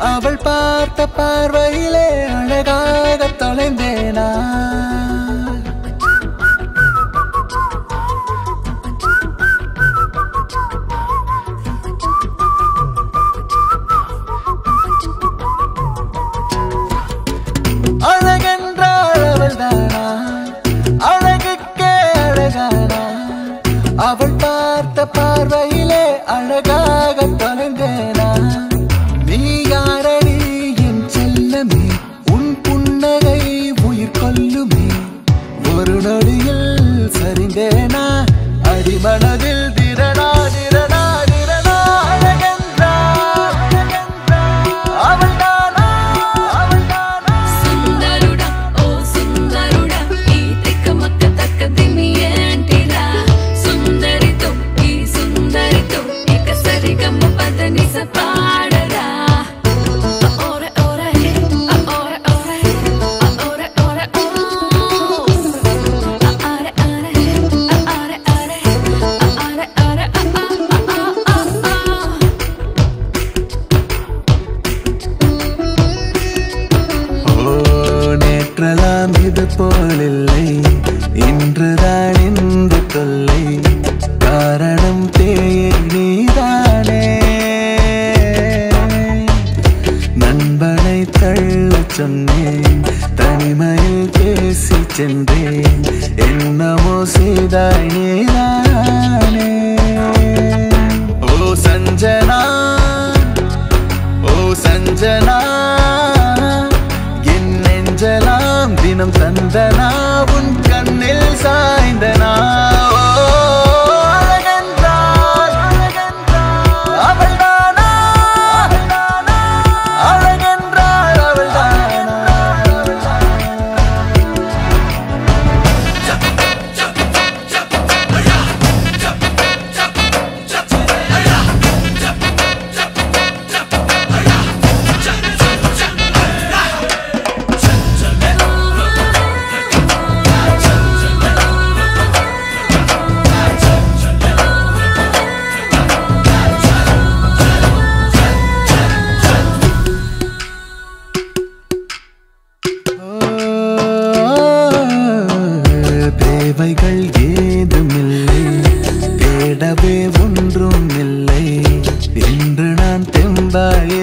அவள் பார்த்த பார்வையிலே அழகாக தொலைந்தேனா அழகென்றாள் அவள் தானா அழகுக்கே அழகானா அவள் பார்த்த பார்வையிலே அழகாக தொலைந்தேனா நீ யாரடி என் செல்லமே உன் புன்னகை உயிர் கொல்லுமே ஒரு நொடியில் சரிந்தேனா அடிமனதில் திரடா திரடா திரடா அழகென்றாள் அவள் தானா அவள் தானா సుందరుడా ఓ సుందరుడా ఈ తిక్కమక్క తక్కదిమి ఏంటిరా సుందరితో ఈ సుందరితో ఇక సరిగమ్మ పదనిస పాడరా ఓరే ఓరే ఓరే ఓరే ఓరే ఓరే ఓ ఆరే ఆరే ఆరే ఆరే ఆరే ఆరే ఆ ஓ நேற்றலாம் இது போலில்லை இன்றுதான் இந்த தொல்லை காரணம் தேயை நீதானே நண்பனை தள்ளச் சொன்னேன் தனிமையில் பேசி சென்றேன் என்னமோ செய்தாய் நீதானே ஓ சஞ்சனா ஓ சஞ்சனா என் நெஞ்சலாம் தினம் தந்தனா உன் கண்ணில் சாய்ந்தனா ஓ, அழகென்றாள், அவள்தானா? அழகென்றாள் அவள்தானா? தேவைகள் ஏதுமில்லை தேடவே ஒன்றும் இல்லை இன்று நான் தெம்பாய்